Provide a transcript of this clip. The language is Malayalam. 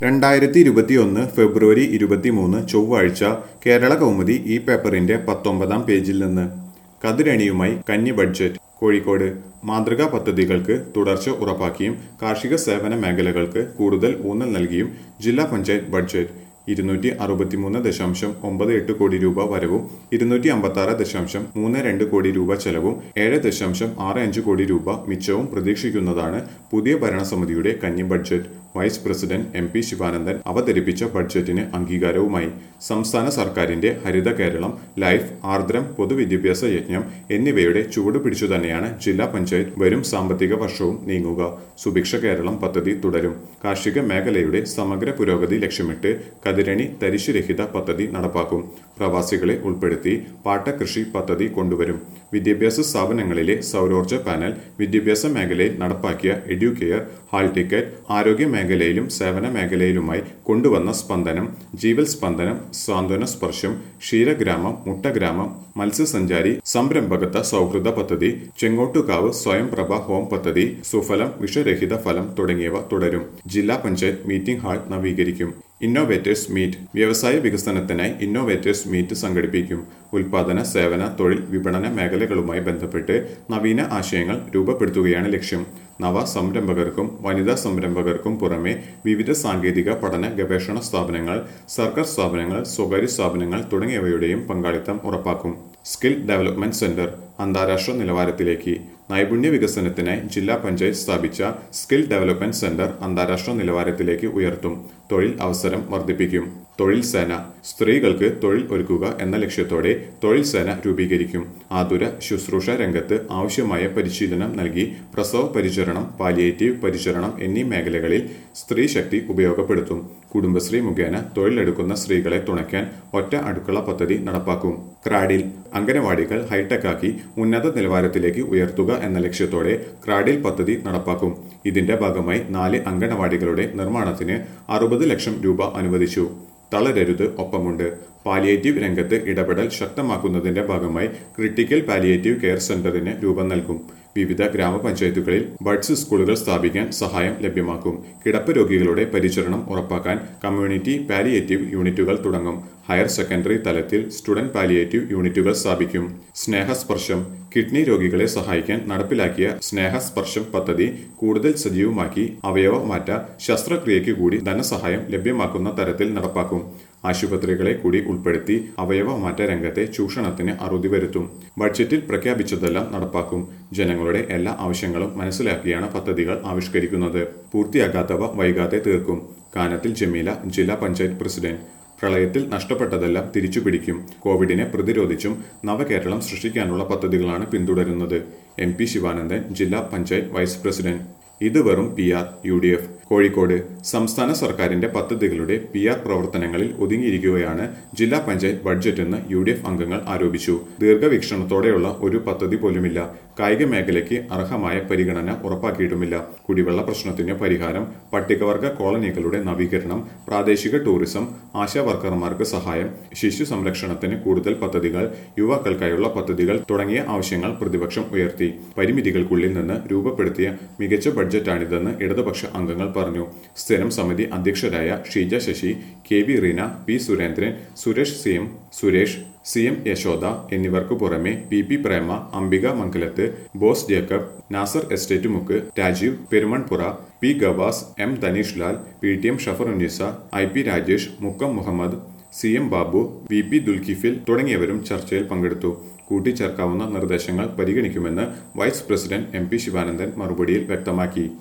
രണ്ടായിരത്തി ഇരുപത്തിയൊന്ന് ഫെബ്രുവരി ഇരുപത്തിമൂന്ന് ചൊവ്വാഴ്ച കേരള കൗമുദി ഈ പേപ്പറിന്റെ പത്തൊമ്പതാം പേജിൽ നിന്ന് കതിരണിയുമായി കന്നി ബഡ്ജറ്റ് കോഴിക്കോട് മാതൃകാ പദ്ധതികൾക്ക് തുടർച്ച ഉറപ്പാക്കിയും കാർഷിക സേവന മേഖലകൾക്ക് കൂടുതൽ ഊന്നൽ നൽകിയും ജില്ലാ പഞ്ചായത്ത് ബഡ്ജറ്റ് ഇരുന്നൂറ്റി അറുപത്തിമൂന്ന് ദശാംശം ഒമ്പത് എട്ട് കോടി രൂപ വരവും ഇരുന്നൂറ്റി അമ്പത്തി ആറ് ദശാംശം മൂന്ന് രണ്ട് കോടി രൂപ ചെലവും ഏഴ് ദശാംശം ആറ് അഞ്ച് കോടി രൂപ മിച്ചവും പ്രതീക്ഷിക്കുന്നതാണ് പുതിയ ഭരണസമിതിയുടെ കന്നി budget vice president M P Sivanandan അവതരിപ്പിച്ച ബഡ്ജറ്റിന് അംഗീകാരവുമായി സംസ്ഥാന സർക്കാരിന്റെ ഹരിത കേരളം ലൈഫ് ആർദ്രം പൊതുവിദ്യാഭ്യാസ യജ്ഞം എന്നിവയുടെ ചുവട് പിടിച്ചു തന്നെയാണ് ജില്ലാ പഞ്ചായത്ത് വരും സാമ്പത്തിക വർഷവും നീങ്ങുക സുഭിക്ഷ കേരളം പദ്ധതി തുടരും കാർഷിക മേഖലയുടെ സമഗ്ര പുരോഗതി ലക്ഷ്യമിട്ട് കതിരണി തരിശുരഹിത പദ്ധതി നടപ്പാക്കും പ്രവാസികളെ ഉൾപ്പെടുത്തി പാട്ടകൃഷി പദ്ധതി കൊണ്ടുവരും വിദ്യാഭ്യാസ സ്ഥാപനങ്ങളിലെ സൗരോർജ്ജ പാനൽ വിദ്യാഭ്യാസ മേഖലയിൽ നടപ്പാക്കിയ എഡ്യൂക്കെയർ ഹാൾ ടിക്കറ്റ് ആരോഗ്യ മേഖലയിലും സേവന മേഖലയിലുമായി കൊണ്ടുവന്ന സ്പന്ദനം ജീവൽ സ്പന്ദനം സാന്ത്വന സ്പർശം ക്ഷീരഗ്രാമം മുട്ടഗ്രാമം മത്സ്യസഞ്ചാരി സംരംഭകത്വ സൗഹൃദ പദ്ധതി ചെങ്ങോട്ടുകാവ് സ്വയംപ്രഭ ഹോം പദ്ധതി സുഫലം വിഷരഹിത ഫലം തുടങ്ങിയവ തുടരും ജില്ലാ പഞ്ചായത്ത് മീറ്റിംഗ് ഹാൾ നവീകരിക്കും ഇന്നോവേറ്റേഴ്സ് മീറ്റ് വ്യവസായ വികസനത്തിനായി ഇന്നോവേറ്റേഴ്സ് മീറ്റ് സംഘടിപ്പിക്കും ഉൽപാദന സേവന തൊഴിൽ വിപണന മേഖലകളുമായി ബന്ധപ്പെട്ട് നവീന ആശയങ്ങൾ രൂപപ്പെടുത്തുകയാണ് ലക്ഷ്യം നവ സംരംഭകർക്കും വനിതാ സംരംഭകർക്കും പുറമെ വിവിധ സാങ്കേതിക പഠന ഗവേഷണ സ്ഥാപനങ്ങൾ സർക്കാർ സ്ഥാപനങ്ങൾ സ്വകാര്യ സ്ഥാപനങ്ങൾ തുടങ്ങിയവയുടെയും പങ്കാളിത്തം ഉറപ്പാക്കും സ്കിൽ ഡെവലപ്മെന്റ് സെന്റർ അന്താരാഷ്ട്ര നിലവാരത്തിലേക്ക് നൈപുണ്യ വികസനത്തിനായി ജില്ലാ പഞ്ചായത്ത് സ്ഥാപിച്ച സ്കിൽ ഡെവലപ്മെന്റ് സെന്റർ അന്താരാഷ്ട്ര നിലവാരത്തിലേക്ക് ഉയർത്തും തൊഴിൽ അവസരം വർദ്ധിപ്പിക്കും തൊഴിൽ സേന സ്ത്രീകൾക്ക് തൊഴിൽ ഒരുക്കുക എന്ന ലക്ഷ്യത്തോടെ തൊഴിൽ സേന രൂപീകരിക്കും ആതുര ശുശ്രൂഷ രംഗത്ത് ആവശ്യമായ പരിശീലനം നൽകി പ്രസവ പരിചരണം പാലിയേറ്റീവ് പരിചരണം എന്നീ മേഖലകളിൽ സ്ത്രീ ശക്തി ഉപയോഗപ്പെടുത്തും കുടുംബശ്രീ മുഖേന തൊഴിലെടുക്കുന്ന സ്ത്രീകളെ തുണയ്ക്കാൻ ഒറ്റ അടുക്കള പദ്ധതി നടപ്പാക്കും ക്രാഡിൽ അംഗനവാടികൾ ഹൈടെക് ആക്കി ഉന്നത നിലവാരത്തിലേക്ക് ഉയർത്തുക എന്ന ലക്ഷ്യത്തോടെ ക്രാഡിൽ പദ്ധതി നടപ്പാക്കും ഇതിന്റെ ഭാഗമായി നാല് അംഗനവാടികളുടെ നിർമ്മാണത്തിന് അറുപത് ലക്ഷം രൂപ അനുവദിച്ചു തളരരുത് ഒപ്പമുണ്ട് പാലിയേറ്റീവ് രംഗത്ത് ഇടപെടൽ ശക്തമാക്കുന്നതിന്റെ ഭാഗമായി ക്രിട്ടിക്കൽ പാലിയേറ്റീവ് കെയർ സെന്ററിന് രൂപം നൽകും വിവിധ ഗ്രാമപഞ്ചായത്തുകളിൽ ബഡ്സ് സ്കൂളുകൾ സ്ഥാപിക്കാൻ സഹായം ലഭ്യമാക്കും കിടപ്പ് രോഗികളുടെ പരിചരണം ഉറപ്പാക്കാൻ കമ്മ്യൂണിറ്റി പാലിയേറ്റീവ് യൂണിറ്റുകൾ തുടങ്ങും ഹയർ സെക്കൻഡറി തലത്തിൽ സ്റ്റുഡന്റ് പാലിയേറ്റീവ് യൂണിറ്റുകൾ സ്ഥാപിക്കും സ്നേഹസ്പർശം കിഡ്നി രോഗികളെ സഹായിക്കാൻ നടപ്പിലാക്കിയ സ്നേഹസ്പർശം പദ്ധതി കൂടുതൽ സജീവമാക്കി അവയവ മാറ്റ ശസ്ത്രക്രിയയ്ക്ക് കൂടി ധനസഹായം ലഭ്യമാക്കുന്ന തരത്തിൽ നടപ്പാക്കും ആശുപത്രികളെ കൂടി ഉൾപ്പെടുത്തി അവയവ മാറ്റ രംഗത്തെ ചൂഷണത്തിന് അറുതി വരുത്തും ബഡ്ജറ്റിൽ പ്രഖ്യാപിച്ചതെല്ലാം നടപ്പാക്കും ജനങ്ങളുടെ എല്ലാ ആവശ്യങ്ങളും മനസ്സിലാക്കിയാണ് പദ്ധതികൾ ആവിഷ്കരിക്കുന്നത് പൂർത്തിയാകാത്തവ വൈകാതെ തീർക്കും കാനത്തിൽ ജമീല ജില്ലാ പഞ്ചായത്ത് പ്രസിഡന്റ് പ്രളയത്തിൽ നഷ്ടപ്പെട്ടതെല്ലാം തിരിച്ചുപിടിക്കും കോവിഡിനെ പ്രതിരോധിച്ചും നവകേരളം സൃഷ്ടിക്കാനുള്ള പദ്ധതികളാണ് പിന്തുടരുന്നത് എം പി ശിവാനന്ദൻ ജില്ലാ പഞ്ചായത്ത് വൈസ് പ്രസിഡന്റ് ഇത് വെറും P R U D F Kozhikode സംസ്ഥാന സർക്കാരിന്റെ പദ്ധതികളുടെ പി ആർ പ്രവർത്തനങ്ങളിൽ ഒതുങ്ങിയിരിക്കുകയാണ് ജില്ലാ പഞ്ചായത്ത് ബഡ്ജറ്റ് എന്ന് യു ഡി എഫ് അംഗങ്ങൾ ആരോപിച്ചു ദീർഘവീക്ഷണത്തോടെയുള്ള ഒരു പദ്ധതി പോലുമില്ല കായിക മേഖലയ്ക്ക് അർഹമായ പരിഗണന ഉറപ്പാക്കിയിട്ടുമില്ല കുടിവെള്ള പ്രശ്നത്തിന് പരിഹാരം പട്ടികവർഗ കോളനികളുടെ നവീകരണം പ്രാദേശിക ടൂറിസം ആശാ വർക്കർമാർക്ക് സഹായം ശിശു സംരക്ഷണത്തിന് കൂടുതൽ പദ്ധതികൾ യുവാക്കൾക്കായുള്ള പദ്ധതികൾ തുടങ്ങിയ ആവശ്യങ്ങൾ പ്രതിപക്ഷം ഉയർത്തി പരിമിതികൾക്കുള്ളിൽ നിന്ന് രൂപപ്പെടുത്തിയ മികച്ച ബഡ്ജറ്റാണിതെന്ന് ഇടതുപക്ഷ അംഗങ്ങൾ പറഞ്ഞു സ്ഥിരം സമിതി അധ്യക്ഷരായ Sheeja Sasi K V Reena P Surendran Suresh C M Suresh C M Yashoda എന്നിവർക്കു പുറമെ P P Prema Ambika Mangalath Bose Jacob Nasar estate Mukku Rajeev Perumanpura P Gavas M Dhaneesh Lal P T M Shafarunnisa I P Rajesh Mukkam Muhammad C M Babu V P Dulkhifil തുടങ്ങിയവരും ചർച്ചയിൽ പങ്കെടുത്തു കൂട്ടിച്ചേർക്കാവുന്ന നിർദ്ദേശങ്ങൾ പരിഗണിക്കുമെന്ന് vice president M P Sivanandan മറുപടിയിൽ വ്യക്തമാക്കി